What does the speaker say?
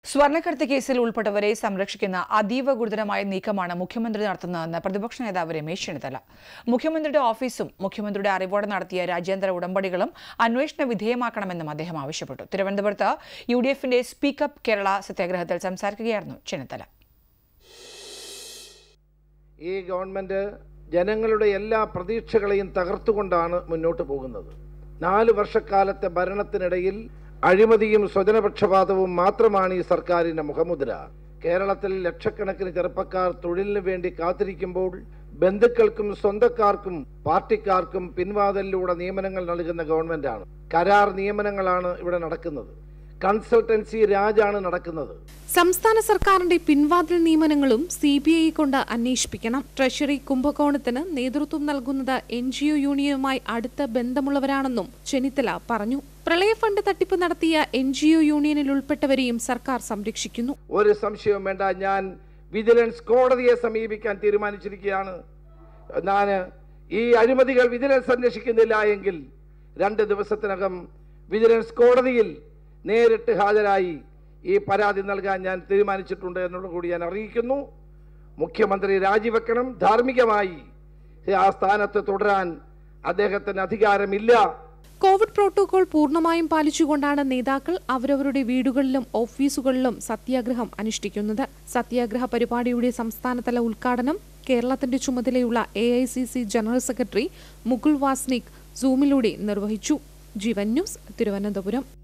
സ്വർണ്ണക്കടത്ത് കേസിൽ ഉൾപ്പെട്ടവരെ സംരക്ഷിക്കുന്ന അതീവ ഗുരുതരമായ നീക്കമാണ് മുഖ്യമന്ത്രി നടത്തുന്നതെന്ന് പ്രതിപക്ഷ നേതാവ് രമേശ് ചെന്നിത്തല മുഖ്യമന്ത്രിയുടെ ഓഫീസും മുഖ്യമന്ത്രിയുടെ അറിവോടെ നടത്തിയ രാജ്യാന്തര ഉടമ്പടികളും അന്വേഷണ വിധേയമാക്കണമെന്നും അദ്ദേഹം ആവശ്യപ്പെട്ടു തിരുവനന്തപുരത്ത് യു ഡി എഫിന്റെ സ്പീക്കപ്പ് കേരള സത്യാഗ്രഹത്തിൽ സംസാരിക്കുകയായിരുന്നു ചെന്നിത്തല ഈ ഗവൺമെൻറ് ജനങ്ങളുടെ എല്ലാ പ്രതീക്ഷകളെയും തകർത്തുകൊണ്ടാണ് മുന്നോട്ട് പോകുന്നത് നാല് വർഷക്കാലത്തെ ഭരണത്തിനിടയിൽ അഴിമതിയും സ്വജനപക്ഷപാതവും മാത്രമാണ് ഈ സർക്കാരിൻ്റെ മുഖമുദ്ര കേരളത്തിൽ ലക്ഷക്കണക്കിന് ചെറുപ്പക്കാർ തൊഴിലിന് വേണ്ടി കാത്തിരിക്കുമ്പോൾ ബന്ധുക്കൾക്കും സ്വന്തക്കാർക്കും പാർട്ടിക്കാർക്കും പിൻവാതിലിലൂടെ നിയമനങ്ങൾ നൽകുന്ന ഗവൺമെൻറ്റാണ് കരാർ നിയമനങ്ങളാണ് ഇവിടെ നടക്കുന്നത് കൺസൾട്ടൻസി രാജാണ് നടക്കുന്നത് സംസ്ഥാന സർക്കാരിന്റെ പിൻവാതിൽ നിയമനങ്ങളും സി ബി ഐ കൊണ്ട് അന്വേഷിപ്പിക്കണം ട്രഷറി കുംഭകോണത്തിന് നേതൃത്വം നൽകുന്നത് എൻ ജി ഒ യൂണിയനുമായി അടുത്ത ബന്ധമുള്ളവരാണെന്നും ചെന്നിത്തല പറഞ്ഞു പ്രളയ ഫണ്ട് തട്ടിപ്പ് നടത്തിയ എൻ ജി ഒ യൂണിയനിൽ ഉൾപ്പെട്ടവരെയും സർക്കാർ സംരക്ഷിക്കുന്നു ഒരു സംശയവും വേണ്ട ഞാൻ വിജിലൻസ് കോടതിയെ സമീപിക്കാൻ തീരുമാനിച്ചിരിക്കുകയാണ് ഞാൻ ഈ അഴിമതികൾ വിജിലൻസ് അന്വേഷിക്കുന്നില്ല എങ്കിൽ രണ്ട് ദിവസത്തിനകം വിജിലൻസ് കോടതിയിൽ നേരിട്ട് ഹാജരായി ഈ പരാതി നൽകാൻ ഞാൻ തീരുമാനിച്ചിട്ടുണ്ട് എന്നുള്ളത് കൂടി ഞാൻ അറിയിക്കുന്നു മുഖ്യമന്ത്രി രാജിവെക്കണം ധാർമ്മികമായി ആ സ്ഥാനത്ത് തുടരാൻ അദ്ദേഹത്തിന് അധികാരമില്ല കോവിഡ് പ്രോട്ടോകോൾ പൂർണ്ണമായും പാലിച്ചുകൊണ്ടാണ് നേതാക്കൾ അവരവരുടെ വീടുകളിലും ഓഫീസുകളിലും സത്യാഗ്രഹം അനുഷ്ഠിക്കുന്നത് സത്യാഗ്രഹ പരിപാടിയുടെ സംസ്ഥാനതല ഉദ്ഘാടനം കേരളത്തിന്റെ ചുമതലയുള്ള എ ജനറൽ സെക്രട്ടറി മുകുൾ വാസ്നിക് സൂമിലൂടെ നിർവഹിച്ചു ജീവൻ ന്യൂസ് തിരുവനന്തപുരം